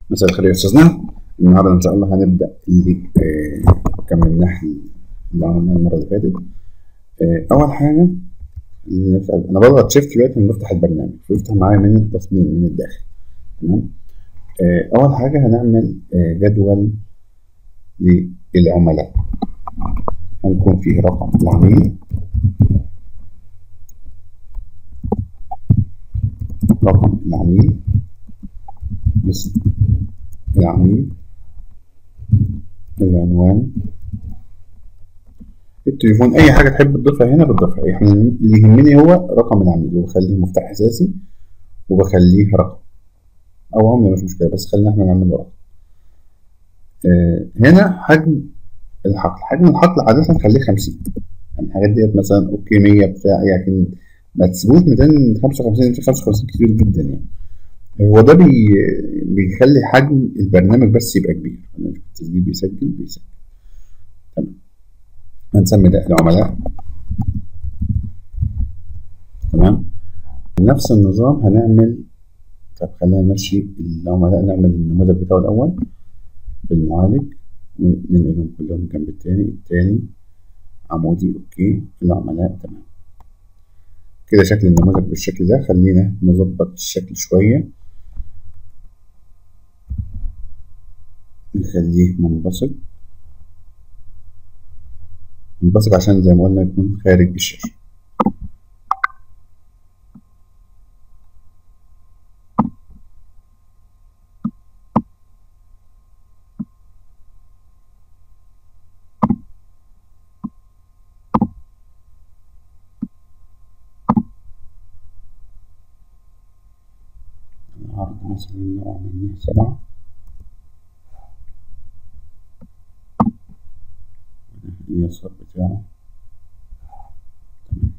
مساء الخير يا استاذنا النهارده ان شاء الله هنبدا اللي آه، كملناه اللي عملناه المره اللي فاتت آه، اول حاجه اللي نفتح- انا بضغط شيفت دلوقتي لما بفتح البرنامج فيفتح معايا من التصميم من الداخل تمام آه، اول حاجه هنعمل آه، جدول للعملاء هنكون فيه رقم العميل رقم العميل اسم العميل العنوان التليفون اي حاجه تحب تضيفها هنا بتضيفها احنا اللي يهمني هو رقم العميل وبخليه مفتاح اساسي وبخليه رقم او عمله مش مشكله بس خلينا احنا نعمل له رقم آه هنا حجم الحقل حجم الحقل عاده خليه 50 يعني الحاجات ديت مثلا اوكي 100 بتاع لكن ما تسيبوش 255 255 كتير جدا يعني هو ده بي بيخلي حجم البرنامج بس يبقى كبير أنا أشوف التسجيل بيسجل بيسجل تمام هنسمي ده العملاء تمام نفس النظام هنعمل طب خلينا نمشي العملاء نعمل النموذج بتاعه الأول بالمعالج وننقلهم كلهم جنب التاني التاني عمودي أوكي العملاء تمام كده شكل النموذج بالشكل ده خلينا نظبط الشكل شوية نخليه منبسط منبسط عشان زي ما قلنا يكون خارج الشاشة العرض مثلا لو عملناه سبعة اليسار بتاعه تمام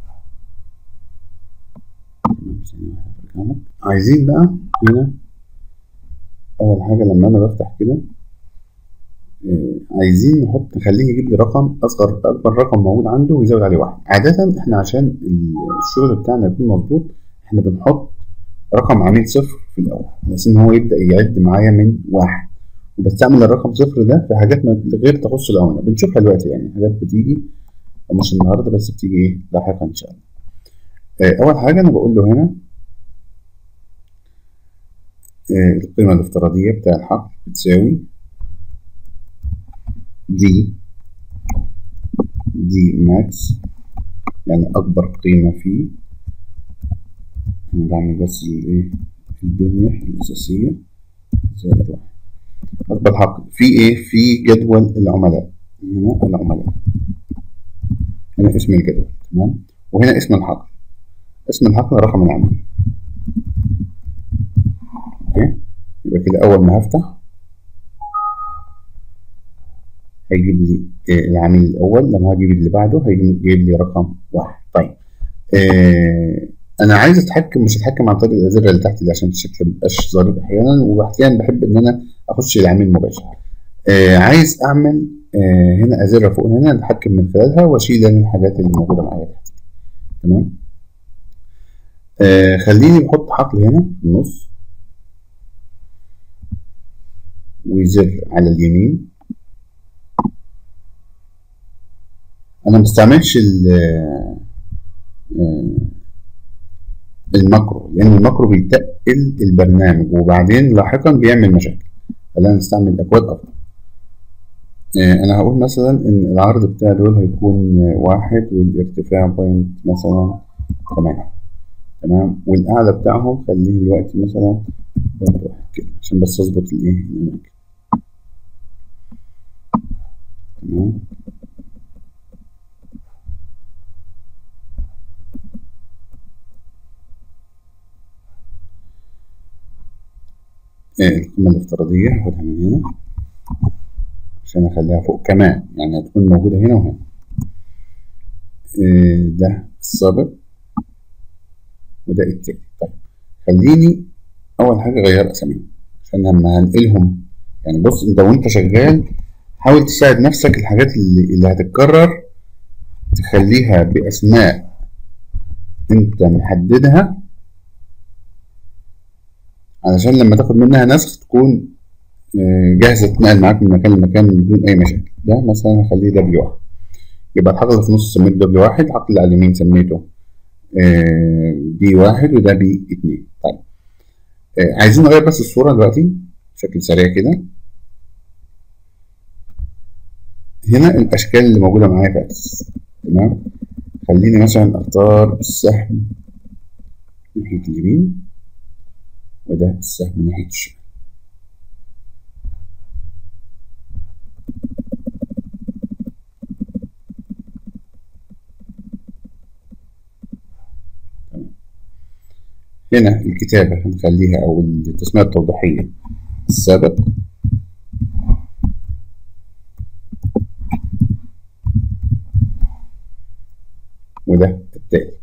تمام ثانية واحدة برجع لك عايزين بقى هنا أول حاجة لما أنا بفتح كده آه، عايزين نحط نخليه يجيب لي رقم أصغر أكبر رقم موجود عنده ويزود عليه واحد عادة إحنا عشان ال- الشغل بتاعنا يكون مظبوط إحنا بنحط رقم عميل صفر في الأول بحيث إن هو يبدأ يعد معايا من واحد وبستعمل الرقم صفر ده في حاجات ما غير تخص العملاء بنشوفها دلوقتي يعني حاجات بتيجي مش النهارده بس بتيجي ايه لاحقا ان شاء الله آه، اول حاجه انا بقول له هنا آه، القيمه الافتراضيه بتاع الحقل بتساوي دي دي ماكس يعني اكبر قيمه فيه انا بعمل بس الايه البنيه الاساسيه زائد واحد أكبر حقل في إيه؟ في جدول العملاء هنا العملاء هنا اسم الجدول تمام وهنا اسم الحقل اسم الحقل رقم العميل أوكي يبقى كده أول ما هفتح هيجيب لي آه، العميل الأول لما هجيب اللي بعده هيجيب لي رقم واحد طيب آه أنا عايز أتحكم مش أتحكم عن طريق الأزرة اللي تحت دي عشان الشكل مبيبقاش ظريف أحيانا وأحيانا بحب إن أنا اخش العميل مباشر آه عايز اعمل آه هنا ازرة فوق هنا اتحكم من خلالها واشيل انا الحاجات اللي موجوده معايا تحت تمام آه خليني بحط حقل هنا في النص وزر على اليمين انا ما بستعملش ال- آه، الماكرو لان الماكرو بيتقل البرنامج وبعدين لاحقا بيعمل مشاكل خلينا نستعمل اكواد افضل آه، انا هقول مثلا ان العرض بتاع دول هيكون آه، واحد والارتفاع بوينت مثلا تمانية تمام والاعلى بتاعهم خليه دلوقتي مثلا بوينت واحد كده عشان بس اظبط الايه الاماكن تمام آه، القيمة الافتراضية هاخدها من هنا عشان اخليها فوق كمان يعني هتكون موجودة هنا وهنا آه، ده السابق وده التالي طيب خليني اول حاجة اغير اساميهم عشان لما هنقلهم يعني بص انت وانت شغال حاول تساعد نفسك الحاجات اللي, اللي هتتكرر تخليها باسماء انت محددها علشان لما تاخد منها نسخ تكون آه، جاهزة تتنقل معاك من مكان لمكان بدون أي مشاكل ده مثلا هخليه دبليو واحد يبقى الحقل اللي في النص سميته دبليو واحد الحقل اللي على اليمين سميته بي واحد وده بي اتنين طيب آه، عايزين نغير بس الصورة دلوقتي بشكل سريع كده هنا الأشكال اللي موجودة معايا في أكسس تمام خليني مثلا أختار السهم ناحية اليمين وده السهم ناحية الشمال هنا الكتابة هنخليها أو التسمية التوضيحية السابق وده التالي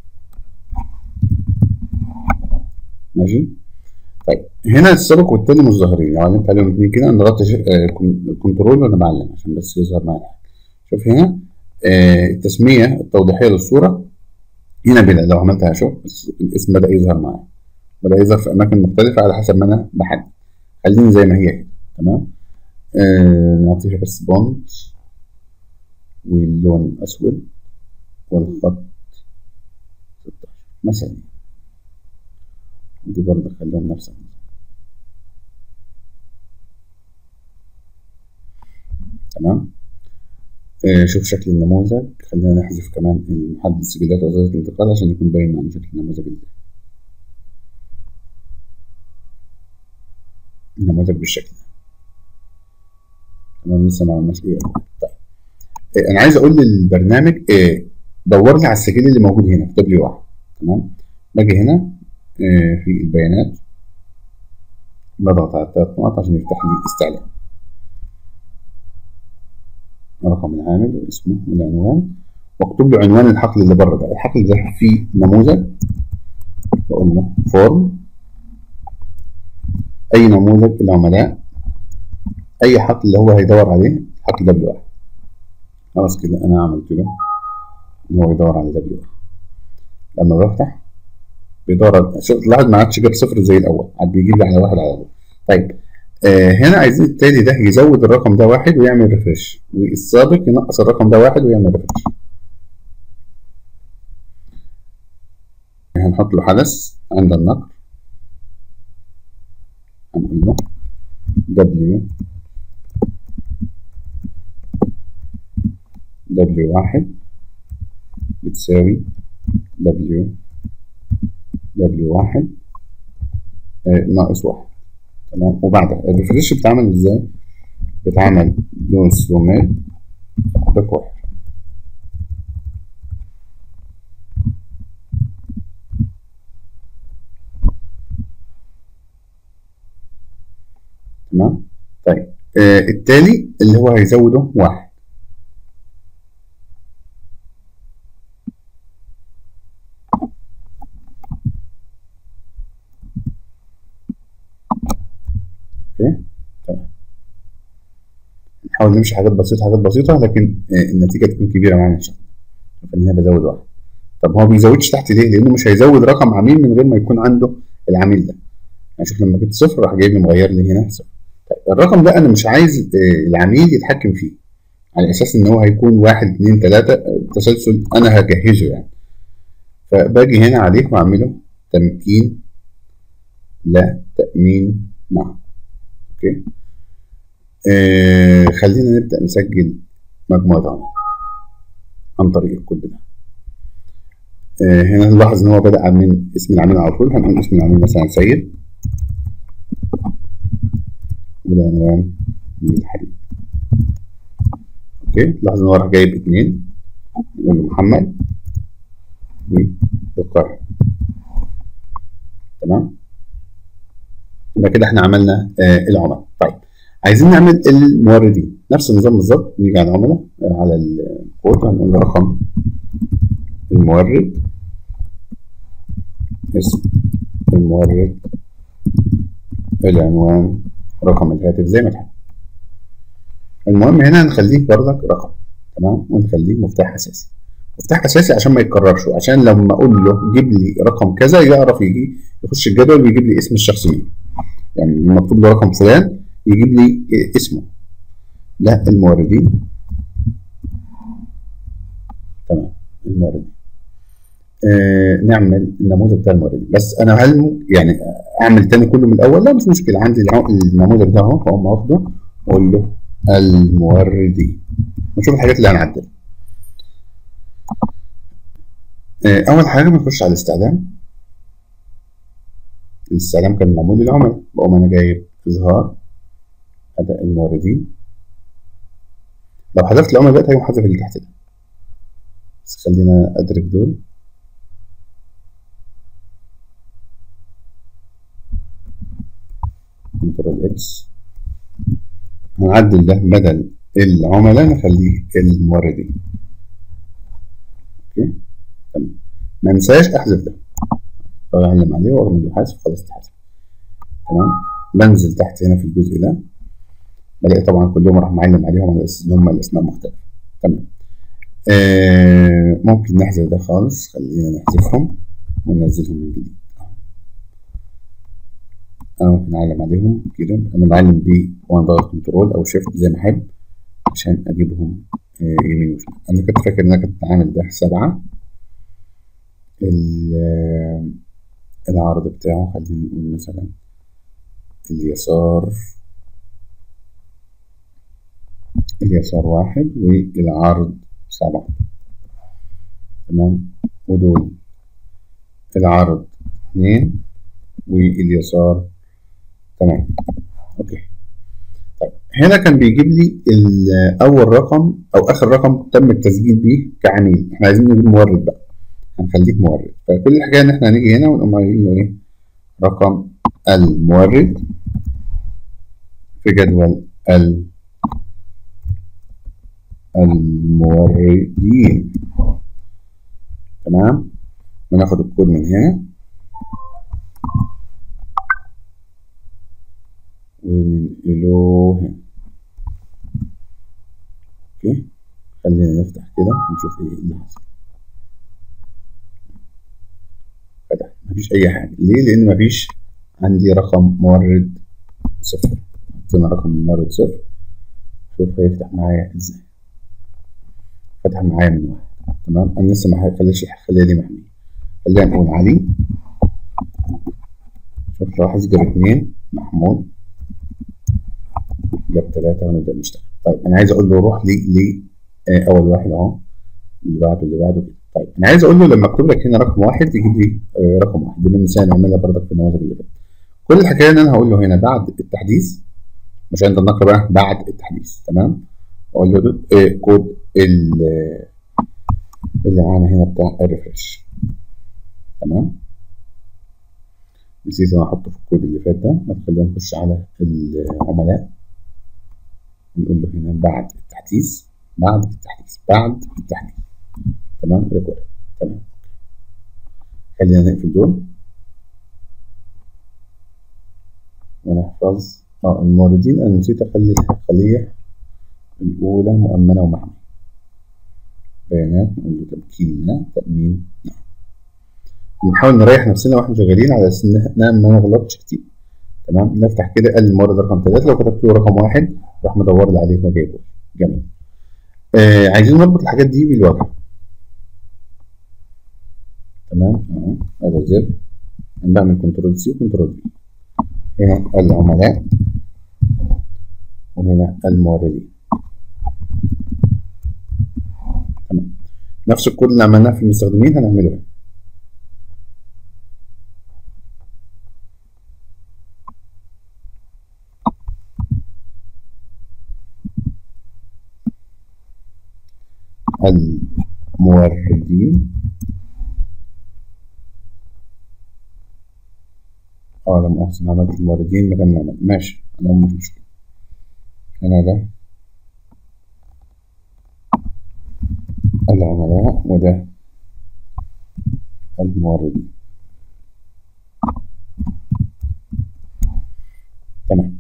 ماشي طيب هنا السابق والتالي مش ظاهرين لو علمت عليهم اتنين كده نضغط كنترول وانا بعلم عشان بس يظهر معايا شوف هنا آه التسمية التوضيحية للصورة هنا بدا لو عملتها شوف الاسم بدأ يظهر معايا بدأ يظهر في أماكن مختلفة على حسب ما أنا بحدد خليني زي ما هي كده تمام آه نعطيها بس بونت واللون أسود والخط 16 مثلا ودي برضه خليهم نفس النظام تمام آه شوف شكل النموذج خلينا نحذف كمان المحدد سجلات وظيفة الانتقال عشان يكون باين معنا شكل النموذج ازاي النموذج بالشكل ده تمام لسه ما عملناش ايه طيب آه انا عايز اقول للبرنامج آه دور لي على السجل اللي موجود هنا في دبليو 1 تمام باجي هنا آه في البيانات بضغط على الثلاث نقط عشان يفتح لي استعلام رقم العامل واسمه والعنوان واكتب له عنوان الحقل اللي بره ده الحقل ده فيه نموذج بقول له فورم اي نموذج العملاء اي حقل اللي هو هيدور عليه حقل دبليو 1 خلاص كده انا عملت له ان هو يدور على دبليو 1 لما بفتح بيدور شوف لاحظ ما عادش جاب صفر زي الاول عاد بيجيب لي على واحد على طول طيب آه هنا عايزين التالي ده يزود الرقم ده واحد ويعمل ريفرش والسابق ينقص الرقم ده واحد ويعمل ريفرش هنحط له حدث عند النقر هنقول له W W واحد بتساوي W W واحد آه ناقص واحد تمام وبعدها الريفرش بيتعمل ازاي؟ بيتعمل دوس رومات باك واحد تمام طيب آه التالي اللي هو هيزوده واحد اوكي تمام نحاول نمشي حاجات بسيطة حاجات بسيطة لكن آه النتيجة تكون كبيرة معانا إن شاء الله فإن هنا بزود واحد طب هو ما بيزودش تحت ليه؟ لأنه مش هيزود رقم عميل من غير ما يكون عنده العميل ده يعني شوف لما جبت صفر راح جايب لي مغير لي هنا صفر طيب الرقم ده أنا مش عايز آه العميل يتحكم فيه على أساس إن هو هيكون واحد اتنين تلاتة تسلسل أنا هجهزه يعني فباجي هنا عليه وأعمله تمكين لا تأمين نعم اوكي آه خلينا نبدا نسجل مجموعه عمل عن طريق الكود ده آه هنا نلاحظ ان هو بدا من اسم العميل على طول هنقول اسم العميل مثلا سيد والعنوان من الحديد اوكي لاحظ ان هو راح جايب اتنين نقول له محمد والقاهره تمام يبقى كده احنا عملنا آه العملاء طيب عايزين نعمل الموردين نفس النظام بالظبط نيجي على العملاء آه على الكود هنقول له رقم المورد اسم المورد العنوان رقم الهاتف زي ما تحب المهم هنا نخليه بردك رقم تمام ونخليه مفتاح اساسي مفتاح اساسي عشان ما يتكررش عشان لما اقول له جيب لي رقم كذا يعرف يجي يخش الجدول ويجيب لي اسم الشخص مين يعني مكتوب له رقم فلان يجيب لي اسمه ده الموردين تمام الموردين آه نعمل النموذج بتاع الموردين بس انا هل يعني اعمل تاني كله من الاول لا مش مشكله عندي النموذج ده اهو فاقوم واخده واقول له الموردين نشوف الحاجات اللي هنعدلها آه اول حاجه بنخش على الاستعلام الاستعلام كان معمول للعملاء بقوم انا جايب اظهار اداء الموردين لو حذفت العملاء دلوقتي هيقوم حذف اللي تحت ده بس خلينا ادرك دول كنترول اكس هنعدل ده بدل العملاء نخليه الموردين اوكي تمام ما انساش احذف ده اعلم عليه واعمل له حذف خلاص اتحذف تمام بنزل تحت هنا في الجزء ده بلاقي طبعا كلهم راح معلم عليهم على اساس ان هم الاسماء مختلفه تمام آه ممكن نحذف ده خالص خلينا نحذفهم وننزلهم من جديد انا ممكن اعلم عليهم كده انا بعلم بيه وانا ضغط كنترول او شيفت زي ما احب عشان اجيبهم آه يمين وشمال انا كنت فاكر ان انا كنت عامل ده سبعة العرض بتاعه خلينا نقول مثلا اليسار اليسار واحد والعرض سبعة تمام ودول العرض اتنين واليسار تمام اوكي طيب هنا كان بيجيب لي اول رقم او اخر رقم تم التسجيل بيه كعميل احنا عايزين نجيب مورد بقى هنخليك مورد فكل الحكايه ان احنا هنيجي هنا ونقوم قايلين له ايه رقم المورد في جدول ال الموردين تمام وناخد الكود من هنا وننقله هنا اوكي خلينا نفتح كده ونشوف ايه اللي حصل فتح مفيش اي حاجه ليه لان مفيش عندي رقم مورد صفر حطينا رقم مورد صفر شوف هيفتح معايا ازاي فتح معايا من واحد تمام انا لسه ما خليش الخليه دي محميه خلينا نقول علي شوف لاحظ جاب اتنين محمود جاب تلاتة ونبدأ نشتغل طيب أنا عايز أقول له روح لي ل آه أول واحد أهو اللي بعده اللي بعده كده طيب أنا عايز أقول له لما أكتب لك هنا رقم واحد يجيب لي آه رقم واحد دي من مثال نعملها برضك في النماذج اللي فاتت كل الحكاية إن أنا هقول له هنا بعد التحديث مش عند النقر بقى بعد التحديث تمام أقول له آه كود اللي معانا هنا بتاع الريفرش تمام نسيت انا احطه في الكود اللي فات ده خلينا نخش على العملاء نقول له هنا بعد التحديث بعد التحديث بعد التحديث تمام ريكورد تمام خلينا نقفل دول ونحفظ اه الموردين انا نسيت اخلي الخلية الأولى مؤمنة ومحمية بيانات نقول له تمكين لا تأمين نعم بنحاول نريح نفسنا واحنا شغالين على اساس ان ما نغلطش كتير تمام نفتح كده قال المورد رقم ثلاثة لو كتبت له رقم واحد راح مدور لي عليه وجايبه جميل آه عايزين نربط الحاجات دي بالواجهة تمام اهو هذا الزر بعمل كنترول سي وكنترول في هنا العملاء وهنا الموردين تمام نفس الكود اللي عملناه في المستخدمين هنعمله هنا الموردين اه لما احسن عملت الموردين مكان العملاء ماشي انا مش مشكلة هنا ده العملاء وده الموردين تمام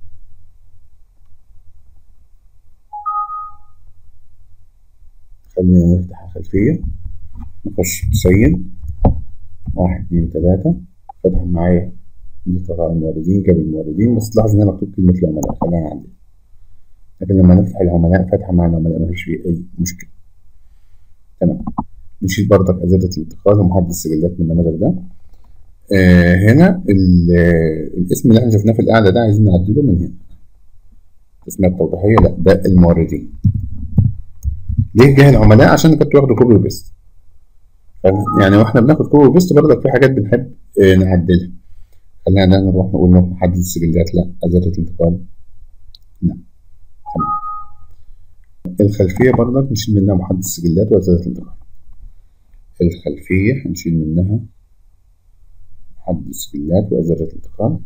خلينا نفتح الخلفية نخش تسين واحد اتنين تلاتة فتح معايا نضغط على الموردين جاب الموردين بس تلاحظ ان انا مكتوب كلمة العملاء خلينا نعدل لكن لما نفتح العملاء فاتحة مع العملاء مفيش فيه أي مشكلة تمام نشيل بردك أزرة الانتقال ومحدد السجلات من النموذج ده آه هنا الاسم اللي احنا شفناه في القاعدة ده عايزين نعدله من هنا التسمية التوضيحية لا ده الموردين ليه جه العملاء عشان كنت واخده كوبي وبيست يعني واحنا بناخد كوبي وبيست برضك في حاجات بنحب آه نعدلها خلينا نروح نقول له محدد السجلات لا أزرة الانتقال لا تمام الخلفية برضك نشيل منها محدد السجلات وأزرة الانتقال الخلفية هنشيل منها محدد السجلات وأزرة الانتقال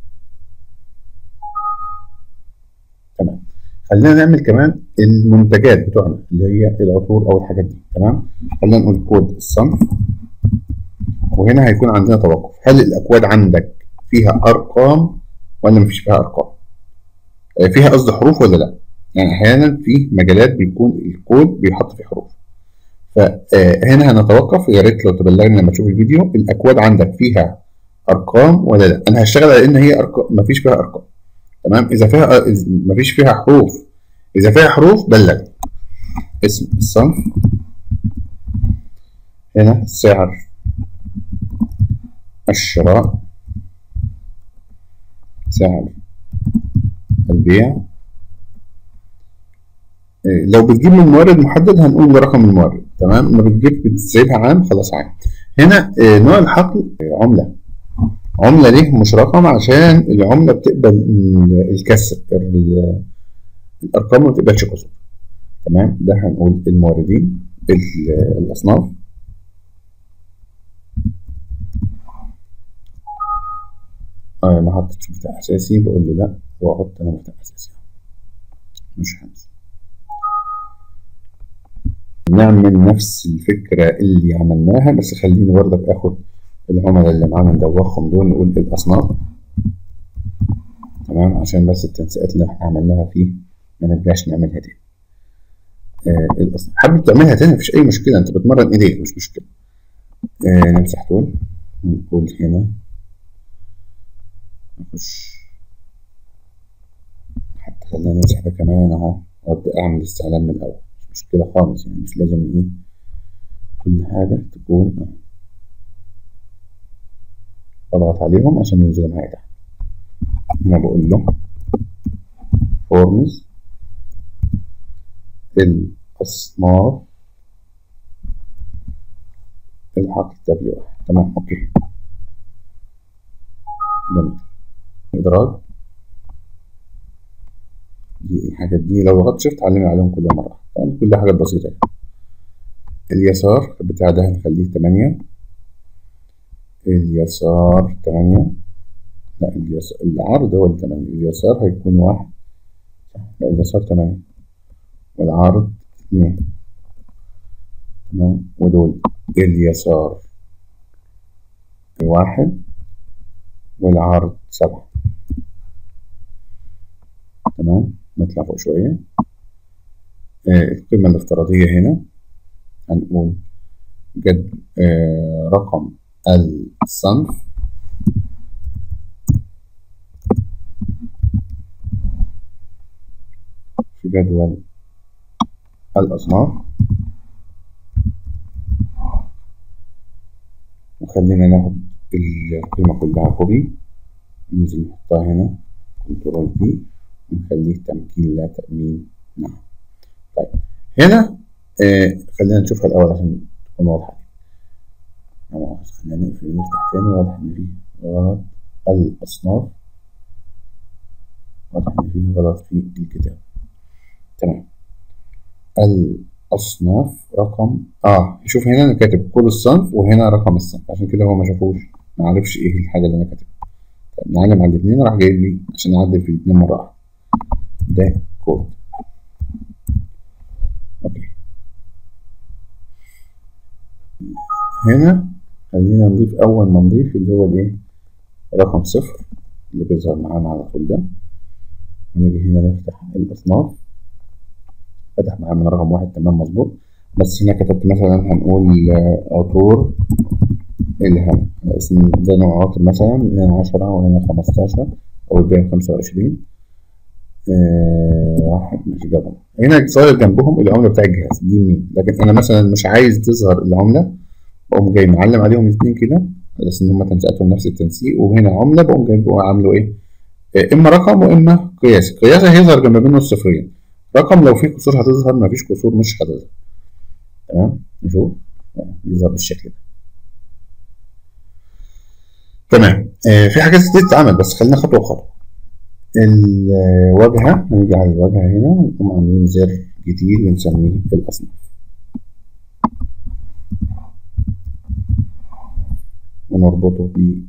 تمام خلينا نعمل كمان المنتجات بتوعنا اللي هي العطور أو الحاجات دي تمام خلينا نقول كود الصنف وهنا هيكون عندنا توقف هل الأكواد عندك فيها أرقام ولا مفيش فيها أرقام فيها قصد حروف ولا لا يعني أحيانا في مجالات بيكون الكود بيحط فيه حروف فهنا هنتوقف يا ريت لو تبلغني لما تشوف الفيديو الأكواد عندك فيها أرقام ولا لا أنا هشتغل على إن هي أرقام مفيش فيها أرقام تمام إذا فيها مفيش فيها حروف إذا فيها حروف بلغ اسم الصنف هنا سعر الشراء سعر البيع لو بتجيب من مورد محدد هنقول رقم المورد تمام لما بتجيب بتسيبها عام خلاص عام هنا نوع الحقل عملة عملة ليه مش رقم عشان العملة بتقبل الكسر الأرقام ما بتقبلش كسر تمام ده هنقول الموردين الأصناف آه ما حطيتش مفتاح أساسي بقول له لأ وأحط أنا مفتاح أساسي مش هنسى نعمل نفس الفكرة اللي عملناها بس خليني برضك آخد العملاء اللي معانا ندوخهم دول نقول الأصناف تمام عشان بس التنسيقات اللي احنا عملناها فيه ما نرجعش نعملها تاني آه الأصناف حابب تعملها تاني مفيش أي مشكلة أنت بتمرن إيديك مش مشكلة آه نمسح دول ونقول هنا نخش حتى خلينا نمسح ده كمان أهو وأبدأ أعمل استعلام من الأول مش مشكلة خالص يعني مش لازم إيه كل حاجة تكون أهو أضغط عليهم عشان ينزلوا معايا تحت هنا بقول له فورمز الأصناف الحق دبليو واحد تمام أوكي جميل إدراج دي الحاجات دي لو ضغطت شفت علمني عليهم كلهم مرة طبعا كل حاجات بسيطة يعني. اليسار بتاع ده هنخليه تمانية اليسار تمانية لا اليسار العرض هو التمانية اليسار هيكون واحد لا اليسار تمانية والعرض اتنين تمام ودول اليسار واحد والعرض سبعة تمام نطلع فوق شوية آه القيمة الافتراضية هنا هنقول جد آه رقم الصنف في جدول الأصناف وخلينا ناخد القيمة كلها كوبي ننزل نحطها هنا كنترول في ونخليه تمكين لا تأمين نعم طيب هنا آه خلينا نشوفها الأول عشان تكون واضحة خلينا نقفل ونفتح تاني واضح إن فيه غلط الأصناف واضح إن فيه غلط في الكتاب تمام الأصناف رقم آه شوف هنا أنا كاتب كود الصنف وهنا رقم الصنف عشان كده هو ما شافوش ما عرفش إيه الحاجة اللي أنا كاتبها طيب نعلم على الاتنين راح جايب لي عشان أعدل في الاتنين مرة واحدة ده كود أوكي هنا خلينا نضيف أول ما نضيف اللي هو الإيه رقم صفر اللي بيظهر معانا على طول ده ونيجي هنا نفتح الأصناف فتح معايا من رقم واحد تمام مظبوط بس هنا كتبت مثلا هنقول عطور الهنا على اسم ده نوع عاطل مثلا هنا عشرة وهنا خمستاشر أو البيع خمسة وعشرين آه واحد مش جبل هنا ظاهر جنبهم العملة بتاع الجهاز دي مين لكن أنا مثلا مش عايز تظهر العملة بقوم جاي معلم عليهم اتنين كده على أساس إن هما تنسيقاتهم نفس التنسيق وهنا عملة بقوم جاي بقوا عامله إيه آه إما رقم وإما قياسي قياسي هيظهر جنب منه الصفرين رقم لو في كسور هتظهر مفيش كسور مش هتظهر تمام نشوف يظهر بالشكل ده تمام آه في حاجات كتير تتعمل بس خلينا خطوة بخطوة الواجهة هنيجي على الواجهة هنا ونقوم عاملين زر جديد ونسميه الأصناف ونربطه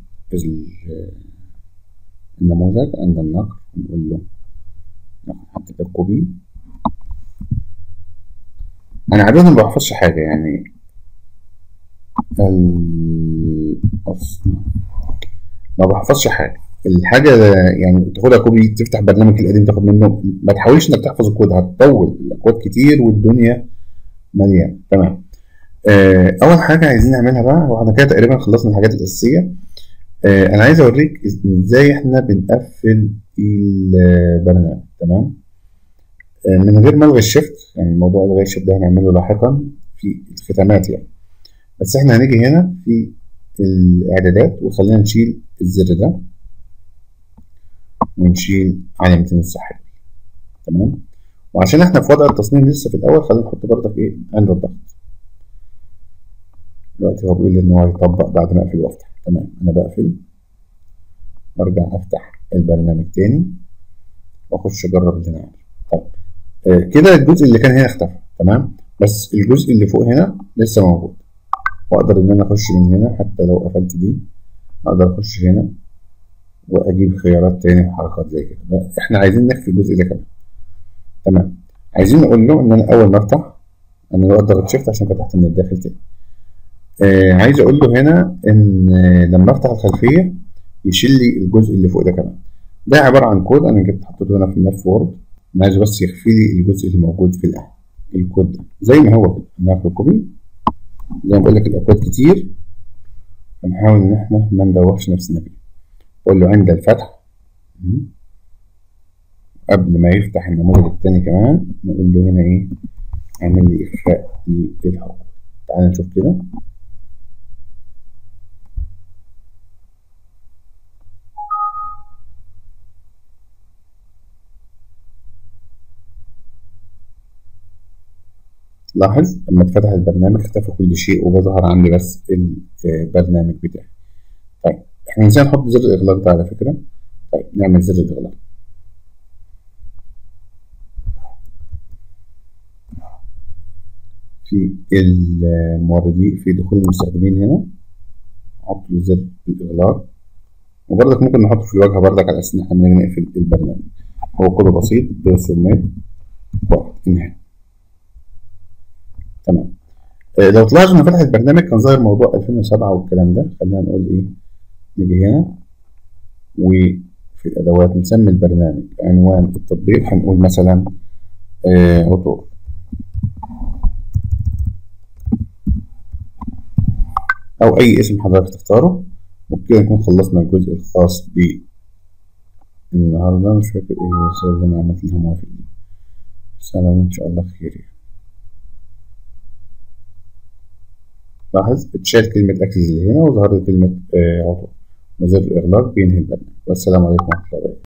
بالنموذج عند النقر نقول له ناخد حتى الكوبي أنا عادة ما بحفظش حاجة يعني الأصناف ما بحفظش حاجة الحاجة يعني تاخدها كوبي تفتح برنامج القديم تاخد منه ما تحاولش انك تحفظ الكود هتطول الاكواد كتير والدنيا مليانة تمام آه اول حاجة عايزين نعملها بقى هو احنا كده تقريبا خلصنا الحاجات الاساسية آه انا عايز اوريك ازاي احنا بنقفل البرنامج تمام آه من غير ما الغي الشيفت يعني الموضوع الغي الشيفت ده هنعمله لاحقا في الختامات يعني بس احنا هنيجي هنا في الاعدادات وخلينا نشيل الزر ده ونشيل علامتين الصح تمام وعشان احنا في وضع التصميم لسه في الاول خلينا نحط برضك ايه عند الضغط دلوقتي هو بيقول لي ان هو يطبق بعد ما اقفل وافتح تمام انا بقفل وارجع افتح البرنامج تاني واخش اجرب اللي انا عامله طيب آه كده الجزء اللي كان هنا اختفى تمام بس الجزء اللي فوق هنا لسه موجود واقدر ان انا اخش من هنا حتى لو قفلت دي اقدر اخش هنا واجيب خيارات تاني وحركات زي كده احنا عايزين نخفي الجزء ده كمان تمام عايزين نقول له ان انا اول ما افتح انا لو اضغط شيفت عشان فتحت من الداخل تاني آه عايز اقول له هنا ان لما افتح الخلفيه يشيل لي الجزء اللي فوق ده كمان ده عباره عن كود انا جبت حطيته هنا في الملف وورد انا عايزه بس يخفي لي الجزء اللي موجود في الاهل الكود ده زي ما هو كده ناخد كوبي زي ما بقول لك الاكواد كتير هنحاول ان احنا ما ندوخش نفسنا فيه قول له عند الفتح قبل ما يفتح النموذج التاني كمان نقول له هنا ايه اعمل لي اخفاء للحكم تعال نشوف كده لاحظ لما اتفتح البرنامج اختفى كل شيء وبظهر عندي بس البرنامج بتاعي طيب احنا نسينا نحط زر الاغلاق ده على فكرة طيب نعمل زر الاغلاق في الموردين في دخول المستخدمين هنا احط له زر الاغلاق وبرضك ممكن نحطه في الواجهة برضك على اساس ان احنا بنيجي نقفل البرنامج هو كله بسيط برسومات واحد انهاء تمام آه لو تلاحظوا ان فتح البرنامج كان ظاهر موضوع 2007 والكلام ده خلينا نقول ايه نيجي هنا وفي الادوات نسمي البرنامج عنوان التطبيق هنقول مثلا آه عطور او اي اسم حضرتك تختاره وبكده نكون خلصنا الجزء الخاص ب النهارده مش فاكر ايه الرسالة اللي انا عملت لها موافق دي سلام ان شاء الله خير يعني لاحظ اتشال كلمة اكسس اللي هنا وظهر لي كلمة آه عطور وزر الإغلاق بينهي البرنامج والسلام عليكم ورحمة الله وبركاته